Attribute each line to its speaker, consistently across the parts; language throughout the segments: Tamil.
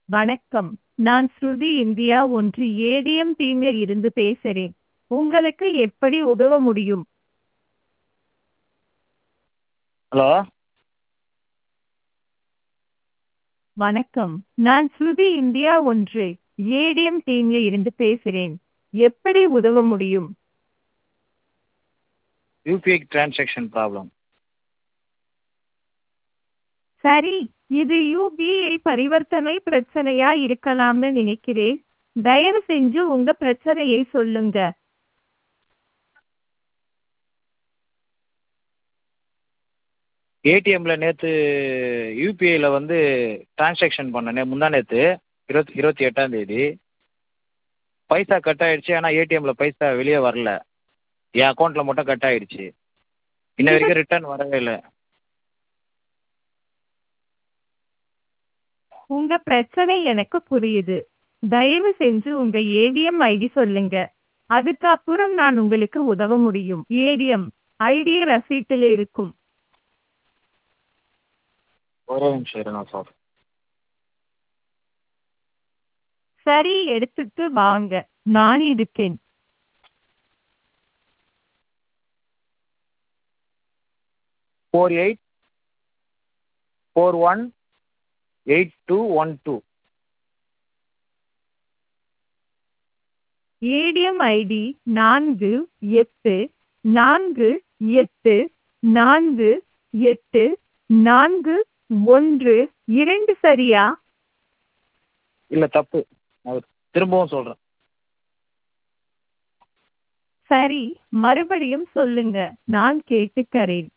Speaker 1: வணக்கம் நான் ஸ்ருதி இந்தியா ஒன்று ஏடிஎம் டீமில் இருந்து பேசுகிறேன் உங்களுக்கு எப்படி உதவ முடியும்
Speaker 2: ஹலோ
Speaker 1: வணக்கம் நான் ஸ்ருதி இந்தியா ஒன்று ஏடிஎம் டீமில் இருந்து பேசுகிறேன் எப்படி உதவ முடியும்
Speaker 2: யூபிஐ டிரான்சாக்ஷன் ப்ராப்ளம்
Speaker 1: சரி இது யூபிஐ பரிவர்த்தனை பிரச்சனையா இருக்கலாம்னு நினைக்கிறேன் தயவு செஞ்சு உங்க பிரச்சனையை சொல்லுங்க
Speaker 2: ஏடிஎம்ல நேற்று யூபிஐயில் வந்து டிரான்சாக்ஷன் பண்ணனே முந்தா நேற்று இருபத்தி இருபத்தி எட்டாம் தேதி பைசா கட் ஆயிடுச்சு ஆனால் ஏடிஎம்ல பைசா வெளியே வரல என் அக்கௌண்ட்டில் மட்டும் கட் ஆயிடுச்சு இன்ன வரைக்கும் ரிட்டர்ன் வரவே இல்லை
Speaker 1: உங்க பிரச்சனை எனக்கு புரியுது தயவு செஞ்சு உங்க ஏடிஎம் ஐடி சொல்லுங்க அதுக்கப்புறம் நான் உங்களுக்கு உதவ முடியும் ஏடிஎம் ஐடி ரசீட்டில் இருக்கும்
Speaker 2: ஒரே நிமிஷம் இருங்க சார்
Speaker 1: சரி எடுத்துட்டு வாங்க நான் இருக்கேன்
Speaker 2: four eight four one eight two one two
Speaker 1: ATM ID நான்கு எட்டு நான்கு எட்டு நான்கு எட்டு நான்கு ஒன்று இரண்டு சரியா
Speaker 2: இல்லை தப்பு நான் திரும்பவும் சொல்கிறேன்
Speaker 1: சரி மறுபடியும் சொல்லுங்க நான் கேட்டுக்கிறேன்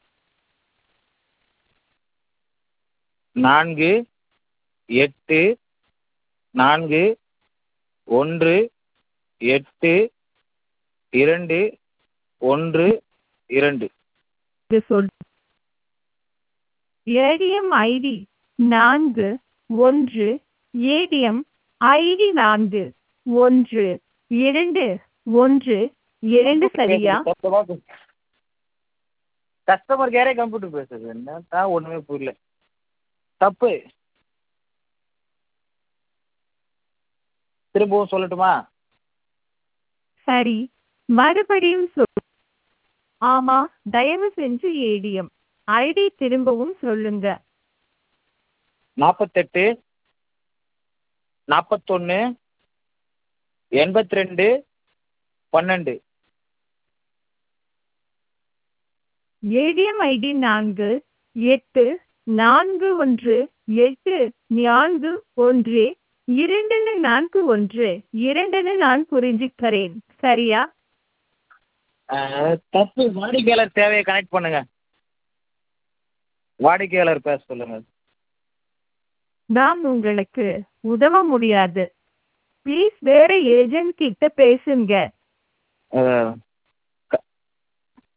Speaker 2: நான்கு எட்டு நான்கு ஒன்று எட்டு இரண்டு ஒன்று இரண்டு
Speaker 1: இது சொல் ஏடிஎம் ஐடி நான்கு ஒன்று ஏடிஎம் ஐடி நான்கு ஒன்று இரண்டு ஒன்று இரண்டு சரியா
Speaker 2: கஸ்டமர் கேரே கம்ப்யூட்டர் பேசுறது என்ன தான் ஒன்றுமே புரியல தப்பு திரும்பவும் சொல்லட்டுமா
Speaker 1: சரி மறுபடியும் சொல் ஆமா தயவு செஞ்சு ஏடிஎம் ஐடி திரும்பவும் சொல்லுங்க
Speaker 2: நாற்பத்தெட்டு நாற்பத்தொன்று எண்பத்தி ரெண்டு பன்னெண்டு
Speaker 1: ஏடிஎம் ஐடி நான்கு எட்டு நான்கு ஒன்று எட்டு நான்கு ஒன்று இரண்டுன்னு நான்கு ஒன்று இரண்டுன்னு நான் புரிஞ்சுக்கிறேன் சரியா
Speaker 2: அஹ், தப்பு வாடிக்கையாளர் சேவையை கனெக்ட் பண்ணுங்க வாடிக்கையாளர் பேச சொல்லுங்க
Speaker 1: நான் உங்களுக்கு உதவ முடியாது ப்ளீஸ் வேற ஏஜென்ட் கிட்ட பேசுங்க
Speaker 2: அஹ்,